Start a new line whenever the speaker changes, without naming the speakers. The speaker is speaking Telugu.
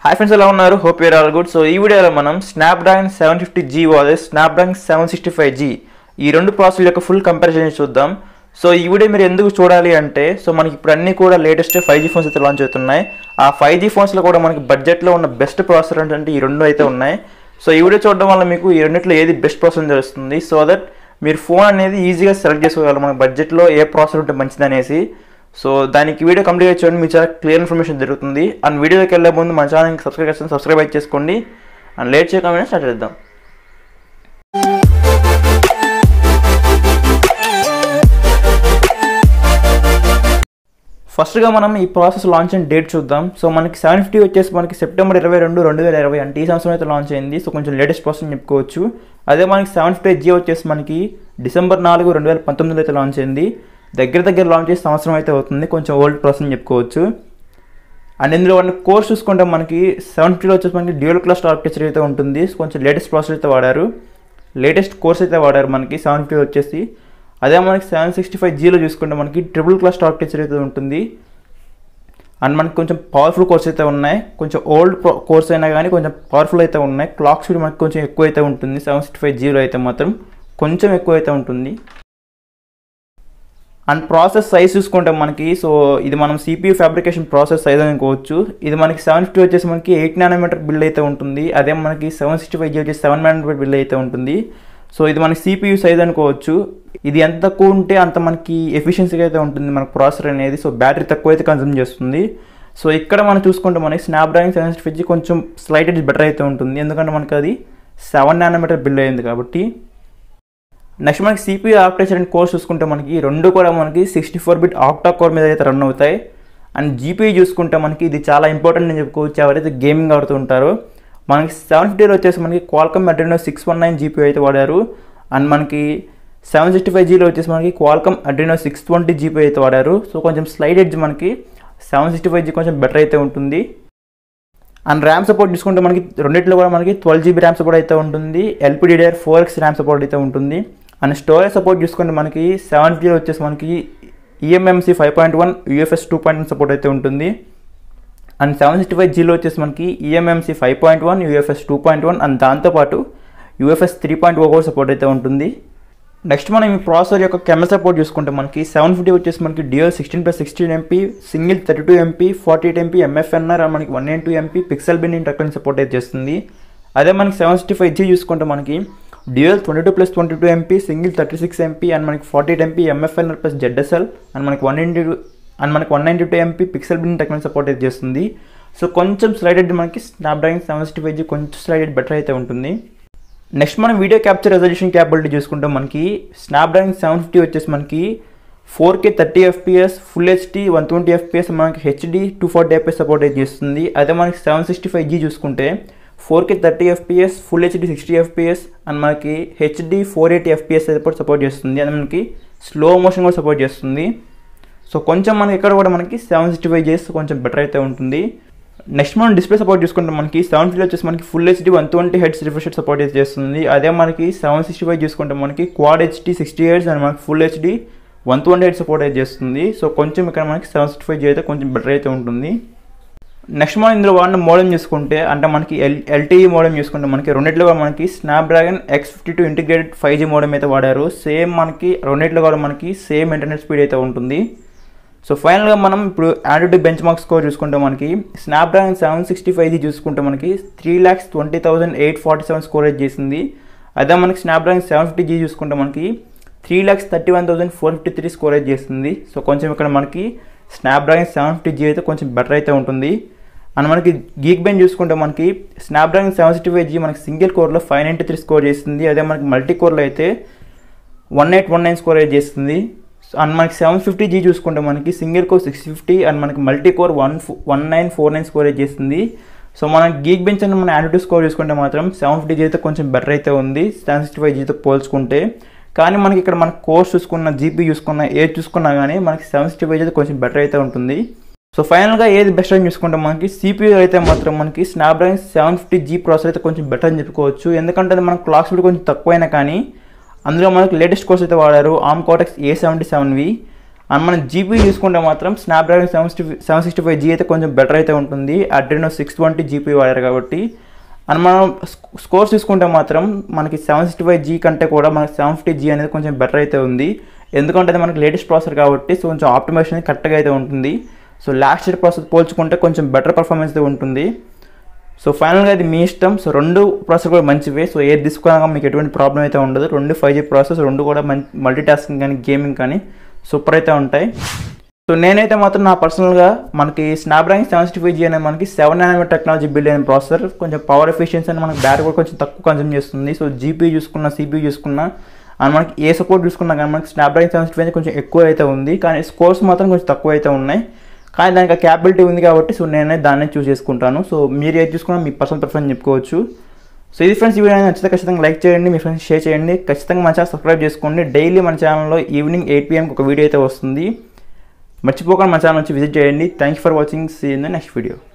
హాయ్ ఫ్రెండ్స్ ఎలా ఉన్నారు hope your all good so ఈ వీడియోలో మనం Snapdragon seven fifty G versus Snapdragon seven sixty five G ఈ రెండు ప్రాసెస్ యొక్క ఫుల్ కంపారిజన్ చూద్దాం సో ఈ వీడియో మీరు ఎందుకు చూడాలి అంటే సో మనకి ఇప్పుడు అన్ని కూడా లేటెస్ట్ ఫైవ్ జీ ఫోన్స్ అయితే లాంచ్ అవుతున్నాయి ఆ ఫైవ్ జీ ఫోన్స్లో కూడా మనకి బడ్జెట్లో ఉన్న బెస్ట్ ప్రాసెసర్ అంటే ఈ రెండు అయితే ఉన్నాయి సో ఈ వీడియో చూడడం వల్ల మీకు ఈ రెండిట్లో ఏది బెస్ట్ ప్రాసెసర్ తెలుస్తుంది సో దట్ మీరు ఫోన్ అనేది ఈజీగా సెలెక్ట్ చేసుకోగలరు మన బడ్జెట్లో ఏ ప్రాసెసర్ ఉంటే మంచిది అనేసి సో దానికి వీడియో కంప్లీట్ చూడండి మీకు చాలా క్లియర్ ఇన్ఫర్మేషన్ దొరుకుతుంది అండ్ వీడియోకి వెళ్ళే ముందు మన ఛానల్కి సబ్స్క్రైబ్ చేస్తాను సబ్స్క్రైబ్ అయితే చేసుకోండి అండ్ లేట్ చేయకుండా స్టార్ట్ చేద్దాం ఫస్ట్గా మనం ఈ ప్రాసెస్ లాంచ్ అయిన డేట్ చూద్దాం సో మనకి సెవెన్ ఫిఫ్టీ వచ్చేసి మనకి సెప్టెంబర్ ఇరవై రెండు రెండు వేల ఇరవై అంటే ఈ సంవత్సరం అయితే లాంచ్ అయింది సో కొంచెం లేటెస్ట్ ప్రాసెస్ అని చెప్పుకోవచ్చు అదే మనకి సెవెన్ ఫిఫ్టీ జీ వచ్చేసి మనకి డిసెంబర్ నాలుగు రెండు వేల పంతొమ్మిదిలో అయితే లాంచ్ అయింది దగ్గర దగ్గర లాంచ్ చేసి సంవత్సరం అయితే అవుతుంది కొంచెం ఓల్డ్ ప్రాసెస్ అని చెప్పుకోవచ్చు అండ్ ఇందులో మన కోర్స్ చూసుకుంటే మనకి సెవెన్ ఫిఫ్టీలో వచ్చేసి మనకి డ్యూయల్ క్లాస్ ఆర్కిటెక్చర్ అయితే ఉంటుంది కొంచెం లేటెస్ట్ ప్రాసెస్ అయితే వాడారు లేటెస్ట్ కోర్స్ అయితే వాడారు మనకి సెవెన్ ఫిఫ్టీ వచ్చేసి అదే మనకి సెవెన్ సిక్స్టీ ఫైవ్ జీలో చూసుకుంటే మనకి ట్రిపుల్ క్లాస్ ఆర్కిటెక్చర్ అయితే ఉంటుంది అండ్ మనకి కొంచెం పవర్ఫుల్ కోర్స్ అయితే ఉన్నాయి కొంచెం ఓల్డ్ కోర్స్ అయినా కానీ కొంచెం పవర్ఫుల్ అయితే ఉన్నాయి క్లాక్ స్పీడ్ మనకి కొంచెం ఎక్కువ అయితే ఉంటుంది సెవెన్ సిక్స్టీ ఫైవ్ జీలో అయితే మాత్రం కొంచెం ఎక్కువ అయితే ఉంటుంది అండ్ ప్రాసెస్ సైజ్ చూసుకుంటే మనకి సో ఇది మనం సిపియూ ఫ్యాబ్రికేషన్ ప్రాసెస్ సైజ్ అనుకోవచ్చు ఇది మనకి సెవెన్ ఫిఫ్టీ వచ్చేసి మనకి ఎయిట్ నానోమీటర్ బిల్ అయితే ఉంటుంది అదే మనకి సెవెన్ సిక్స్టీ ఫైవ్ జీ వచ్చేసి సెవెన్ నానోమీటర్ బిల్ అయితే ఉంటుంది సో ఇది మనకి సిపియూ సైజ్ అనుకోవచ్చు ఇది ఎంత తక్కువ ఉంటే అంత మనకి ఎఫిషియన్సీగా అయితే ఉంటుంది మనకి ప్రాసెసర్ అనేది సో బ్యాటరీ తక్కువ అయితే కన్సూమ్ చేస్తుంది సో ఇక్కడ మనం చూసుకుంటే మనకి Snapdragon seven sixty five G కొంచెం స్లైట్ ఎడ్జ్ బెటర్ అయితే ఉంటుంది ఎందుకంటే మనకి అది సెవెన్ నానోమీటర్ బిల్ అయింది కాబట్టి నెక్స్ట్ మనకి సిపియూ ఆర్కిటెక్చర్ అండ్ కోర్స్ చూసుకుంటే మనకి రెండు కూడా మనకి sixty four bit octa core మీద అయితే రన్ అవుతాయి అండ్ జీపీయూ చూసుకుంటే మనకి ఇది చాలా ఇంపార్టెంట్ అని చెప్పుకోవచ్చు ఎవరైతే గేమింగ్ ఆడుతూ ఉంటారో మనకి సెవెన్ ఫిఫ్టీలో వచ్చేసి మనకి Qualcomm Adreno six one nine G P వాడారు అండ్ మనకి సెవెన్ సిక్స్టీ ఫైవ్ జీలో వచ్చేసి మనకి Qualcomm Adreno six twenty G P వాడారు సో కొంచెం స్లైడ్ ఎడ్జ్ మనకి సెవెన్ సిక్స్టీ ఫైవ్ జీ కొంచెం బెటర్ అయితే ఉంటుంది అండ్ ర్యామ్ సపోర్ట్ చూసుకుంటే మనకి రెండిట్లో కూడా మనకి ట్వెల్వ్ జీబీ ర్యామ్ సపోర్ట్ అయితే ఉంటుంది LPDR four X RAM support అయితే ఉంటుంది అండ్ స్టోరేజ్ సపోర్ట్ చూసుకుంటే మనకి సెవెన్ జీలో వచ్చేసి మనకి eMMC five point one UFS two point one support అయితే ఉంటుంది అండ్ సెవెన్ సిక్స్టీ ఫైవ్ జీలో వచ్చేసి మనకి eMMC five point one UFS two point one and దాంతోపాటు యూఎఫ్ఎస్ త్రీ పాయింట్ ఓ కూడా సపోర్ట్ అయితే ఉంటుంది నెక్స్ట్ మనం ఈ ప్రాసెసర్ యొక్క కెమెరా సపోర్ట్ చూసుకుంటే మనకి సెవెన్ ఫిఫ్టీ వచ్చేసి మనకి dual sixteen plus sixteen MP single thirty two MP forty eight MP MFNR and మనకి one eight two MP pixel bin ఇంటర్కరెంట్ సపోర్ట్ అయితే చేస్తుంది అదే మనకి సెవెన్ సిక్స్టీ ఫైవ్ జీ చూసుకుంటే మనకి dual twenty two plus twenty two MP single thirty six MP and మనకి forty eight MP MFNR plus ZSL and మనకి వన్ నైంటీ టూ అండ్ మనకి one ninety two MP pixel bin technology support అయితే చేస్తుంది సో కొంచెం స్లైడెడ్ మనకి Snapdragon seven sixty five G కొంచెం స్లైడెడ్ బెటర్ అయితే ఉంటుంది నెక్స్ట్ మనం వీడియో క్యాప్చర్ రెజల్యూషన్ క్యాపబిలిటీ చూసుకుంటే మనకి స్నాప్డ్రాగన్ సెవెన్ ఫిఫ్టీ వచ్చేసి మనకి four K thirty FPS full HD one twenty FPS మనకి HD two forty FPS support అయితే చేస్తుంది అదే మనకి సెవెన్ సిక్స్టీ ఫైవ్ జీ చూసుకుంటే four K thirty FPS full HD sixty FPS and మనకి HD four eighty FPS support support చేస్తుంది అది మనకి స్లో మోషన్ కూడా సపోర్ట్ చేస్తుంది సో కొంచెం మనకి ఇక్కడ కూడా మనకి సెవెన్ సిక్స్టీ ఫైవ్ జేస్ కొంచెం బెటర్ అయితే ఉంటుంది నెక్స్ట్ మనం డిస్ప్లే సపోర్ట్ చూసుకుంటే మనకి సెవెన్ ఫిఫ్టీ వచ్చేసి మనకి full HD one twenty hertz refresh support అయితే చేస్తుంది అదే మనకి సెవెన్ సిక్స్టీ ఫైవ్ చూసుకుంటే మనకి quad HD sixty hertz and మనకి ఫుల్ హెచ్డి వన్ ట్వంటీ హెడ్ సపోర్ట్ అయితే చేస్తుంది సో కొంచెం ఇక్కడ మనకి సెవెన్ సిక్స్టీ ఫైవ్ జీ అయితే కొంచెం బెటర్ అయితే ఉంటుంది నెక్స్ట్ మనం ఇందులో వాడిన మోడల్ చూసుకుంటే అంటే మనకి ఎల్ ఎల్టీఈ మోడల్ చూసుకుంటే మనకి రెండిట్లో కూడా మనకి Snapdragon X fifty two integrated five G model అయితే వాడారు సేమ్ మనకి రెండిట్లో కూడా మనకి సేమ్ ఇంటర్నెట్ స్పీడ్ అయితే ఉంటుంది సో ఫైనల్గా మనం ఇప్పుడు ఆండ్రాయిడ్ బెంచ్ మార్క్ స్కోర్ చూసుకుంటే మనకి Snapdragon seven sixty five G చూసుకుంటే మనకి three lakhs twenty thousand eight forty seven score చేసింది అదే మనకి స్నాప్డ్రాగన్ సెవెన్ ఫిఫ్టీ జీ చూసుకుంటే మనకి three lakhs thirty one thousand four fifty three score చేస్తుంది సో కొంచెం ఇక్కడ మనకి స్నాప్డ్రాగన్ సెవెన్ ఫిఫ్టీ జీ అయితే కొంచెం బెటర్ అయితే ఉంటుంది అండ్ మనకి గీక్ బెంచ్ చూసుకుంటే మనకి Snapdragon seven sixty five G మనకి సింగిల్ కోర్లో ఫైవ్ నైంటీ త్రీ స్కోర్ చేస్తుంది అదే మనకి మల్టీ కోర్లో అయితే one eight one nine score చేస్తుంది అండ్ మనకి సెవెన్ ఫిఫ్టీ జీ చూసుకుంటే మనకి single core six fifty and మనకి multi core one one nine four nine score చేస్తుంది సో మనం గీక్ బెంచ్ అని మన ఆండ్రాయిడ్ స్కోర్ చూసుకుంటే మాత్రం సెవెన్ ఫిఫ్టీ జీ అయితే కొంచెం బెటర్ అయితే ఉంది సెవెన్ సిక్స్టీ ఫైవ్ జీతో పోల్చుకుంటే కానీ మనకి ఇక్కడ మన కోర్స్ చూసుకున్న జీపీ చూసుకున్న ఏది చూసుకున్నా కానీ మనకి సెవెన్ సిక్స్టీ ఫైవ్ అయితే కొంచెం బెటర్ అయితే ఉంటుంది సో ఫైనల్గా ఏది బెస్ట్ అని చూసుకుంటే మనకి సిపియూ అయితే మాత్రం మనకి Snapdragon seven fifty G processor అయితే కొంచెం బెటర్ అని చెప్పుకోవచ్చు ఎందుకంటే అది మన క్లాక్ స్పీడ్ కొంచెం తక్కువైనా కానీ అందులో మనకి లేటెస్ట్ కోర్స్ అయితే వాడారు ARM Cortex A seventy seven V and మనం జీపీ చూసుకుంటే మాత్రం Snapdragon seven sixty seven sixty five G అయితే కొంచెం బెటర్ అయితే ఉంటుంది అడ్రినో సిక్స్ ట్వంటీ జీపీ వాడారు కాబట్టి అండ్ మనం స్కోర్స్ చూసుకుంటే మాత్రం మనకి సెవెన్ సిక్స్టీ ఫైవ్ జీ కంటే కూడా మనకి సెవెన్ ఫిఫ్టీ జీ అనేది కొంచెం బెటర్ అయితే ఉంది ఎందుకంటే అది మనకి లేటెస్ట్ ప్రాసెసర్ కాబట్టి సో కొంచెం ఆప్టిమేషన్ అనేది కరెక్ట్గా అయితే ఉంటుంది సో లాస్ట్ ఇయర్ ప్రాసెస్ పోల్చుకుంటే కొంచెం బెటర్ పర్ఫార్మెన్స్ అయితే ఉంటుంది సో ఫైనల్గా ఇది మీ ఇష్టం సో రెండు ప్రాసెస్ కూడా మంచివే సో ఏది తీసుకున్నా మీకు ఎటువంటి ప్రాబ్లం అయితే ఉండదు రెండు ఫైవ్ జీ ప్రాసెస్ రెండు కూడా మంచి మల్టీ టాస్కింగ్ కానీ గేమింగ్ కానీ సూపర్ అయితే ఉంటాయి సో నేనైతే మాత్రం నా పర్సనల్గా మనకి Snapdragon seven sixty five G అనేది మనకి సెవెన్ నానోమీటర్ టెక్నాలజీ బిల్డ్ అయిన ప్రాసెసర్ కొంచెం పవర్ ఎఫిషియన్సీ అని మనకి బ్యాటరీ కూడా కొంచెం తక్కువ కన్సూమ్ చేస్తుంది సో జీపీ చూసుకున్న సిపీ చూసుకున్నా అండ్ మనకి ఏ సపోర్ట్ చూసుకున్నా కానీ మనకి స్నాప్డ్రాగన్ సెవెన్ సిక్స్టీ ఫైవ్ కొంచెం ఎక్కువ అయితే ఉంది కానీ స్కోర్స్ మాత్రం కొంచెం తక్కువ అయితే ఉన్నాయి కానీ దానికి క్యాపబిలిటీ ఉంది కాబట్టి సో నేనే దాన్ని చూస్ చేసుకుంటాను సో మీరు ఏది చూసుకున్నా మీ పర్సనల్ ప్రిఫరెన్స్ చెప్పుకోవచ్చు సో ఇది ఫ్రెండ్స్ ఈ వీడియో నచ్చితే ఖచ్చితంగా లైక్ చేయండి మీ ఫ్రెండ్స్ షేర్ చేయండి ఖచ్చితంగా మన ఛానల్ సబ్స్క్రైబ్ చేసుకోండి డైలీ మన ఛానల్లో ఈవినింగ్ ఎయిట్ పిఎంకి ఒక వీడియో అయితే వస్తుంది మర్చిపోకుండా మన ఛానల్ వచ్చి విజిట్ చేయండి thank you for watching see in the next video